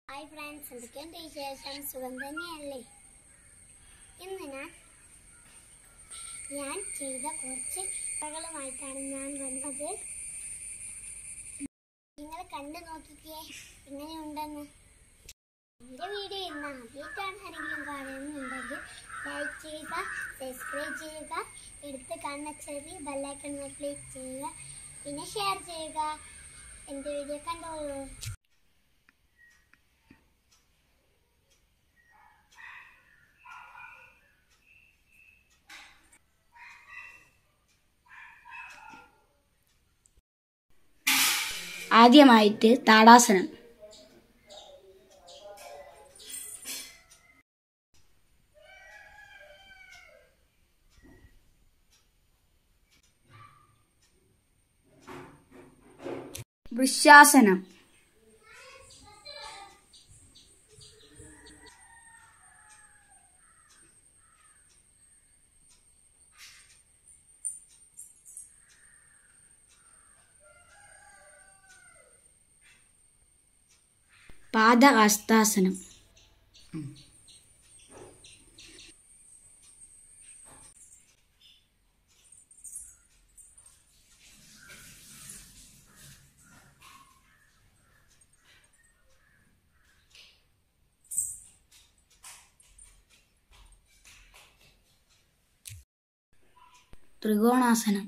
Hi friends എന്തൊക്കെയുണ്ട് വിശേഷം സുഖം തന്നെയല്ലേ ഇന്ന് ഞാൻ ഞാൻ ചെയ്ത കുറച്ച് കഥകളുമായിട്ടാണ് ഞാൻ വന്നത് നിങ്ങൾ കണ്ടു നോക്കിക്കേ എങ്ങനെയുണ്ടെന്ന് എൻ്റെ വീഡിയോ ഇന്ന് ആദ്യമായിട്ടാണ് ആരെങ്കിലും കാണുന്നുണ്ടെങ്കിൽ ലൈക്ക് ചെയ്യുക സബ്സ്ക്രൈബ് ചെയ്യുക എടുത്ത് കാണുന്ന ചെറിയ ബെല്ലൈക്കൺ ക്ലിക്ക് ചെയ്യുക പിന്നെ ഷെയർ ചെയ്യുക എൻ്റെ വീഡിയോ കണ്ടോളൂ ആദ്യമായിട്ട് താടാസനം വൃക്ഷാസനം പാദഹസ്താസനം ത്രികോണാസനം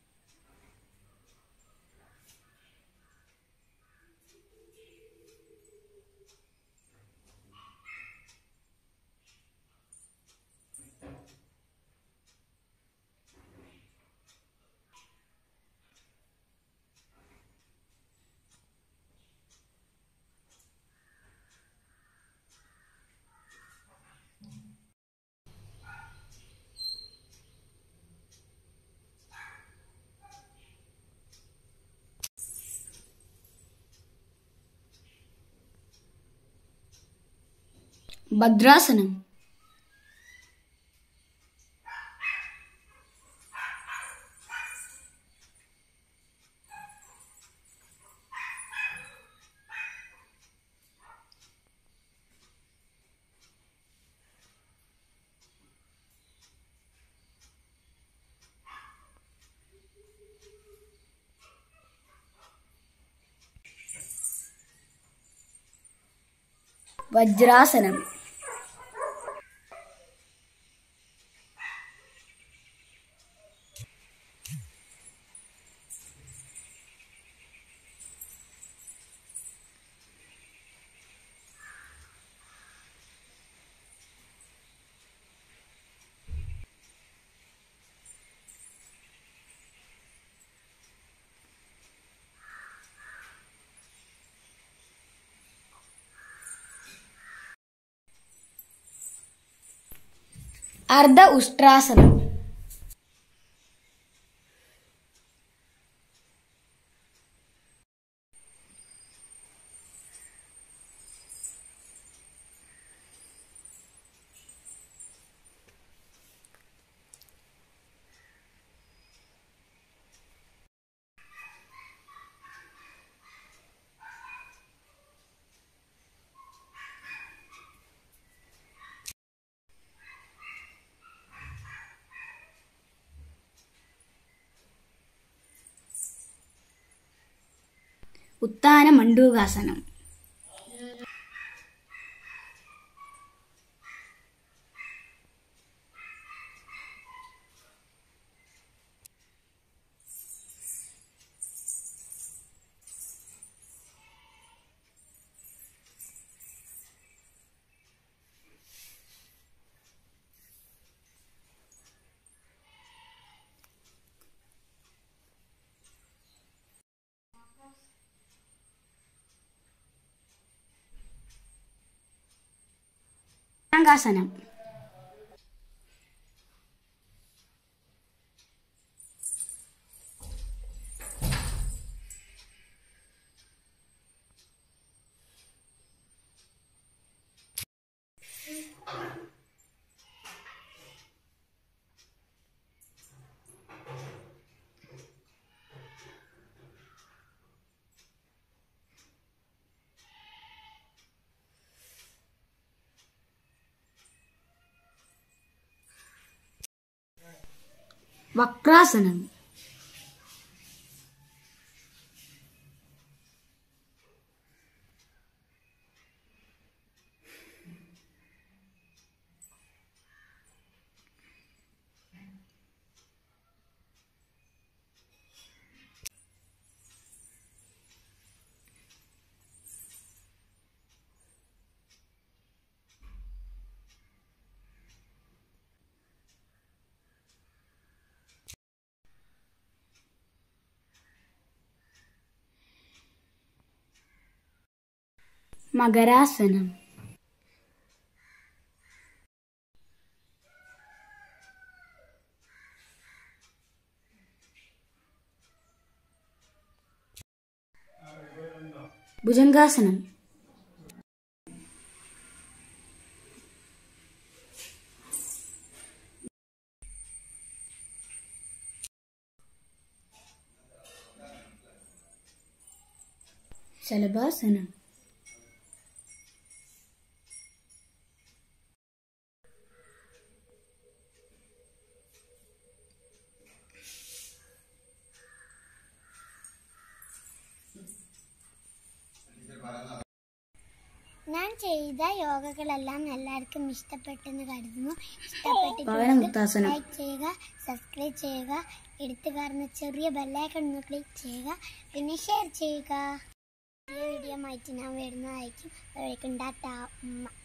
ഭദ്രാസനം വജ്രാസനം അർദ്ധ ഉഷ്ട്രാസനം ഉത്താന മണ്ഡൂകാസനം ാസനം വക്രാസനം മകരാസനം ഭുജംഗാസനം ശലഭാസനം ഞാൻ ചെയ്ത യോഗകളെല്ലാം എല്ലാവർക്കും ഇഷ്ടപ്പെട്ടെന്ന് കരുതുന്നു പവനമുക്താസനം. ഇഷ്ടപ്പെട്ടിട്ടുണ്ടെങ്കിൽ ലൈക്ക് ചെയ്യുക സബ്സ്ക്രൈബ് ചെയ്യുക എടുത്തു കാണുന്ന ചെറിയ ബെല്ലൈക്കൺ ഒന്ന് ക്ലിക്ക് ചെയ്യുക പിന്നെ ഷെയർ ചെയ്യുക പുതിയ വീഡിയോ ആയിട്ട് ഞാൻ വരുന്നതായിരിക്കും അപ്പോഴേക്കും ടാറ്റ ഉമ്മ